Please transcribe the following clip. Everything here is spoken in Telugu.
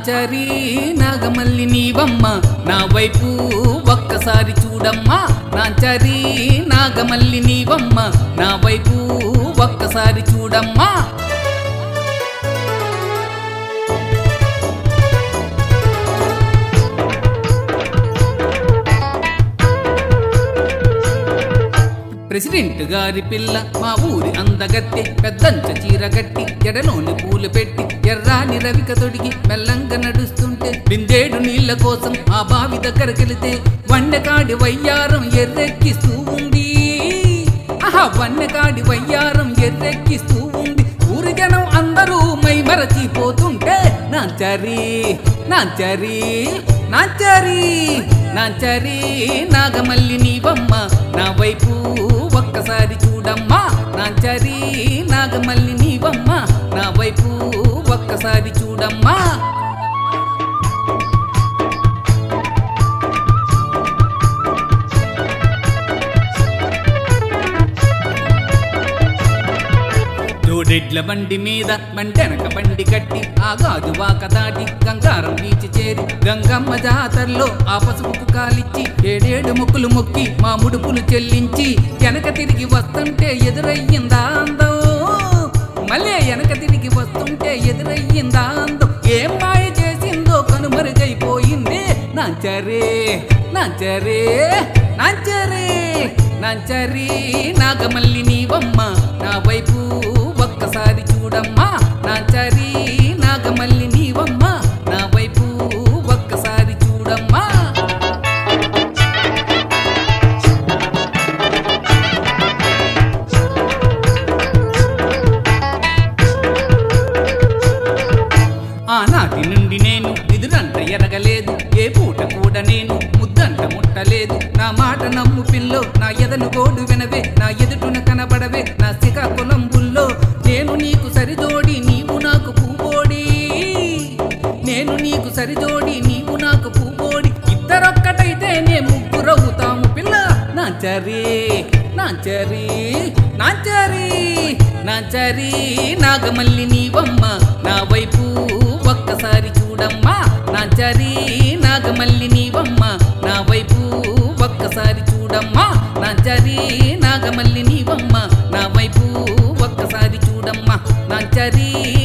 నాంచరి నాగమల్లి నీవమ్మ నా వైపు ఒక్కసారి చూడమ్మా నాంచరి నాగమల్లి నీవమ్మ నా వైపు ఒక్కసారి చూడమ్మా ప్రెసిడెంట్ గారి పిల్ల మా ఊరి అందగత్తి పెద్దంచ చీర గట్టి ఎడలోని పూలు పెట్టి ఎర్రాని రవిక తొడిగి మెల్లంగా నడుస్తుంటే బిందేడు నీళ్ల కోసం ఆ బావి దగ్గరకెళితే వన్నెకాడి వయ్యారం ఎర్రెక్కిస్తూ ఉంది ఆహా వన్నెకాడి వయ్యారం ఎర్రెక్కిస్తూ ఉంది ఊరి జనం అందరూ మై మరచిపోతుంటే నాంచరి నాంచరి నాంచరి నాంచరి నాగమల్లి నీవమ్మ నా వైపు ఒక్కసారి చూడమ్మా నాంచరి నాగమల్లి నీవమ్మ నా వైపు ఒక్కసారి చూడమ్మా జోడెడ్ల బండి మీద బంటెనక బండి కట్టి ఆ గాజు వాక దాటి గంగారం బీచి చేరి గంగమ్మ జాతరలో ఆ పసుపుకు కాలిచ్చి ఏడేడు మొక్కులు మొక్కి మా ముడుపులు చెల్లించి వెనక తిరిగి వస్తుంటే ఎదురయ్యిందా అందం మళ్ళీ వెనక తిరిగి వస్తుంటే ఎదురయ్యిందా అందం ఏం మాయ చేసిందో కనుమరుగైపోయింది నాంచరే నాంచరే నాంచరే నాంచరి నాగమల్లి నీవమ్మ నా వైపు ఒక్కసారి చూడమ్మా నాంచరి నాగమల్లి నీవమ్మ నా వైపు ఒక్కసారి చూడమ్మా ఆనాటి నుండి నేను ఎదురంట ఎరగలేదు ఏ పూట కూడా నేను ముద్దంట ముట్టలేదు నా మాట నమ్ము పిల్లో నా ఎదను గోడు వినవే నా ఎదుటున కనబడవే నా శ్రీకాకుళంబుల్లో నేను నీకు సరిజోడి నీవు నాకు పూబోడి నేను నీకు సరిజోడి నీవు నాకు పూబోడి ఇద్దరొక్కటైతే నే ముగ్గురవుతాము పిల్ల నాంచరి నాంచరి నాంచరి నాంచరి నాగమల్లి నీవమ్మ నా వైపు ఒక్కసారి చూడమ్మా నాంచరి నాగమల్లి నీవమ్మ నా వైపు ఒక్కసారి చూడమ్మా నాంచరి నాగమల్లి నీవమ్మ నా వైపు ఒక్కసారి చూడమ్మా నాంచరి